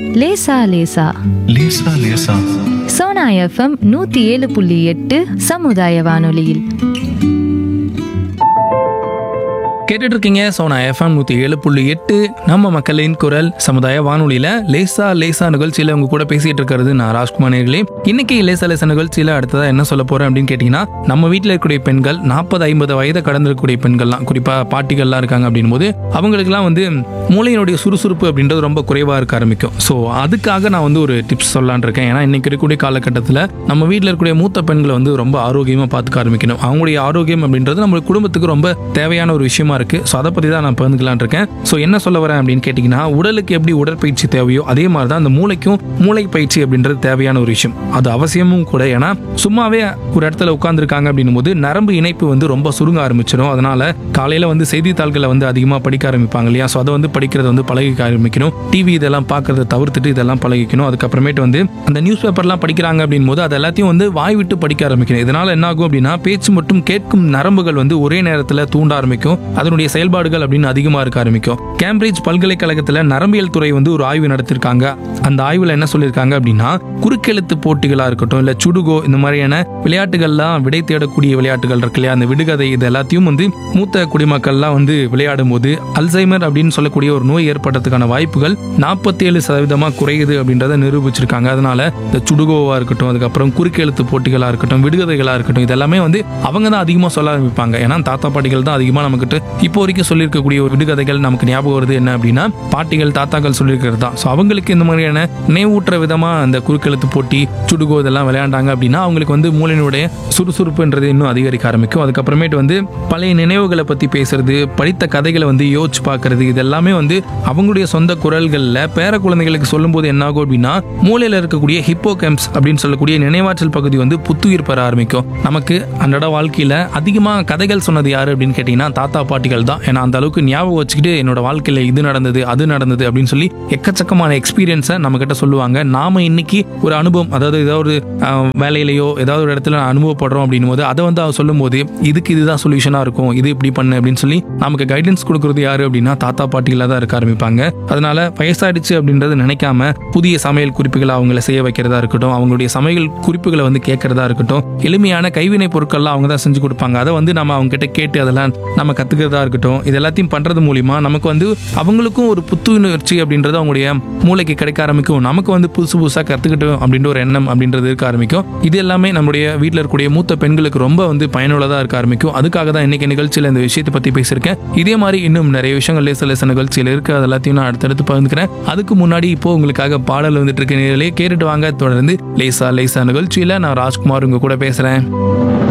லேசா லேசா லேசா லேசா சோனா எஃப்எம் நூத்தி ஏழு புள்ளி எட்டு சமுதாய வானொலியில் கேட்டுட்டு இருக்கீங்க சோனா எஃப்எம் நூற்றி ஏழு புள்ளி எட்டு நம்ம மக்களின் குரல் சமுதாய வானொலியில் லேசா லேசா நிகழ்ச்சியில் உங்க கூட பேசிட்டு இருக்கிறது நான் ராஜ்குமார் நேர்களே இன்னைக்கு லேசா லேசா நிகழ்ச்சியில் அடுத்ததா என்ன சொல்ல போறேன் அப்படின்னு கேட்டிங்கன்னா நம்ம வீட்டில் இருக்கக்கூடிய பெண்கள் நாற்பது ஐம்பது வயதை கடந்திருக்கக்கூடிய பெண்கள்லாம் குறிப்பாக பாட்டிகள்லாம் இருக்காங்க அப்படின் போது அவங்களுக்குலாம் வந்து மூளையினுடைய சுறுசுறுப்பு அப்படின்றது ரொம்ப குறைவாக இருக்க ஆரம்பிக்கும் ஸோ அதுக்காக நான் வந்து ஒரு டிப்ஸ் சொல்லலான் இருக்கேன் ஏன்னா இன்னைக்கு இருக்கக்கூடிய காலகட்டத்தில் நம்ம வீட்டில் இருக்கக்கூடிய மூத்த பெண்களை வந்து ரொம்ப ஆரோக்கியமாக பார்த்துக்க ஆரம்பிக்கணும் அவங்களுடைய ஆரோக்கியம் அப்படின்றது நம்ம குடும்பத்துக்கு ரொம்ப தேவையான ஒரு விஷயமா இருக்கு ஸோ அதை பற்றி தான் நான் பகிர்ந்துக்கலான் இருக்கேன் ஸோ என்ன சொல்ல வரேன் அப்படின்னு கேட்டிங்கன்னா உடலுக்கு எப்படி உடற்பயிற்சி தேவையோ அதே மாதிரி தான் அந்த மூளைக்கும் மூளை பயிற்சி அப்படின்றது தேவையான ஒரு விஷயம் அது அவசியமும் கூட ஏன்னா சும்மாவே ஒரு இடத்துல உட்காந்துருக்காங்க அப்படின்னும் போது நரம்பு இணைப்பு வந்து ரொம்ப சுருங்க ஆரம்பிச்சிடும் அதனால காலையில் வந்து செய்தித்தாள்களை வந்து அதிகமாக படிக்க ஆரம்பிப்பாங்க இல்லையா ஸோ அதை வந்து படிக்கிறத வந்து பழகிக்க ஆரம்பிக்கணும் டிவி இதெல்லாம் பார்க்கறத தவிர்த்துட்டு இதெல்லாம் பழகிக்கணும் அதுக்கப்புறமேட்டு வந்து அந்த நியூஸ் பேப்பர்லாம் படிக்கிறாங்க அப்படின் போது அது எல்லாத்தையும் வந்து வாய் விட்டு படிக்க ஆரம்பிக்கணும் இதனால என்ன ஆகும் அப்படின்னா பேச்சு மற்றும் கேட்கும் நரம்புகள் வந்து ஒரே நேரத்தில் தூண்ட ஆரம்பிக்கும் அதனுடைய செயல்பாடுகள் அப்படின்னு அதிகமாக இருக்க ஆரம்பிக்கும் கேம்பிரிட்ஜ் பல்கலைக்கழகத்தில் நரம்பியல் துறை வந்து ஒரு ஆய்வு நடத்திருக்காங்க அந்த ஆய்வில் என்ன சொல்லியிருக்காங்க அப்படின்னா குறுக்கெழுத்து போட்டிகளாக இருக்கட்டும் இல்லை சுடுகோ இந்த மாதிரியான விளையாட்டுகள்லாம் விடை தேடக்கூடிய விளையாட்டுகள் இருக்கு இல்லையா அந்த விடுகதை இது எல்லாத்தையும் வந்து மூத்த குடிமக்கள்லாம் வந்து விளையாடும் போது அல்சைமர் அப்படின்னு சொல்லக்கூடிய ஒரு நோய் ஏற்படுறதுக்கான வாய்ப்புகள் நாற்பத்தி ஏழு சதவீதமாக குறையுது அப்படின்றத நிரூபிச்சிருக்காங்க அதனால இந்த சுடுகோவா இருக்கட்டும் அதுக்கப்புறம் குறுக்கெழுத்து போட்டிகளாக இருக்கட்டும் விடுகதைகளாக இருக்கட்டும் இதெல்லாமே வந்து அவங்க தான் அதிகமாக சொல்ல ஆரம்பிப்பாங்க ஏன்னா தாத்தா பாட்டிகள் தான் அதிகமாக நமக்கிட்ட இப்போ வரைக்கும் சொல்லியிருக்கக்கூடிய ஒரு விடுகதைகள் நமக்கு ஞாபகம் வருது என்ன அப்படின்னா பாட்டிகள் தாத்தாக்கள் சொல்லியிருக்கிறது தான் ஸோ அவங்களுக்கு இந்த மாதிரியான நினைவூட்டுற விதமாக அந்த குறுக்கெழுத்து போட்டி சுடுகோ இதெல்லாம் விளையாண்டாங்க அப்படின்னா அவங்களுக்கு வந்து மூளையினுடைய சுறுசுறுப்புன்றது இன்னும் அதிகரிக்க ஆரம்பிக்கும் அதுக்கப்புறமேட்டு வந்து பழைய நினைவுகளை பற்றி பேசுறது படித்த கதைகளை வந்து யோசிச்சு பார்க்கறது இதெல்லாமே வந்து அவங்களுடைய சொந்த குரல்களில் பேர குழந்தைகளுக்கு சொல்லும்போது என்ன ஆகும் அப்படின்னா மூளையில் இருக்கக்கூடிய ஹிப்போ அப்படின்னு சொல்லக்கூடிய நினைவாற்றல் பகுதி வந்து புத்துயிர் பெற ஆரம்பிக்கும் நமக்கு அன்றாட வாழ்க்கையில் அதிகமாக கதைகள் சொன்னது யாரு அப்படின்னு கேட்டிங்கன்னா தாத்தா பாட்டிகள் தான் ஏன்னா அந்த அளவுக்கு ஞாபகம் வச்சுக்கிட்டு என்னோட வாழ்க்கையில் இது நடந்தது அது நடந்தது அப்படின்னு சொல்லி எக்கச்சக்கமான எக்ஸ்பீரியன்ஸை நம்ம கிட்ட சொல்லுவாங்க நாம இன்னைக்கு ஒரு அனுபவம் அதாவது ஏதாவது ஒரு ஆஹ், வேலையிலையோ ஏதாவது ஒரு இடத்துல அனுபவப்படுறோம் அப்படின்னும் போது அதை வந்து அவங்க சொல்லும்போது இதுக்கு இதுதான் சொல்யூஷனாக இருக்கும் இது இப்படி பண்ணு அப்படின்னு சொல்லி நமக்கு கைடன்ஸ் கொடுக்கறது யாரு அப்படின்னா தாத்தா பாட்டிகளாக தான் இருக்க ஆரம்பிப்பாங்க அதனால வயசாயிடுச்சு அப்படின்றது நினைக்காம புதிய சமையல் குறிப்புகளை அவங்கள செய்ய வைக்கிறதா இருக்கட்டும் அவங்களுடைய சமையல் குறிப்புகளை வந்து கேட்கறதா இருக்கட்டும் எளிமையான கைவினை பொருட்கள்லாம் அவங்க தான் செஞ்சு கொடுப்பாங்க அதை வந்து நம்ம அவங்க கிட்ட கேட்டு அதெல்லாம் நம்ம கத்துக்கிறதா இருக்கட்டும் இது எல்லாத்தையும் பண்றது மூலியமா நமக்கு வந்து அவங்களுக்கும் ஒரு புத்துணர்ச்சி அப்படின்றது அவங்களுடைய மூளைக்கு கிடைக்க ஆரம்பிக்கும் நமக்கு வந்து புதுசு புதுசாக கத்துக்கிட்டோம் அப்படின்ற ஒரு எண்ணம் அப்படின்றது இருக்க ஆரம்பிக்கும் இது எல்லாமே நம்முடைய வீட்டில் இருக்கக்கூடிய மூத்த பெண்களுக்கு ரொம்ப வந்து பயனுள்ளதாக இருக்க ஆரம்பிக்கும் அதுக்காக தான் இன்னைக்கு நிகழ்ச்சியில் இந்த விஷயத்தை பற்றி பேசியிருக்கேன் இதே மாதிரி இன்னும் நிறைய விஷயங்கள் லேச லேச நிகழ்ச்சியில் இருக்கு அது எல்லாத்தையும் நான் அடுத்தடுத்து பகிர்ந்துக்கிறேன் அதுக்கு முன்னாடி இப்போ உங்களுக்காக பாடல் வந்துட்டு இருக்க நேரிலே கேட்டுட்டு வாங்க தொடர்ந்து லேசா லேசா நிகழ்ச்சியில் நான் ராஜ்குமார் உங்க கூட பேசுகிறேன்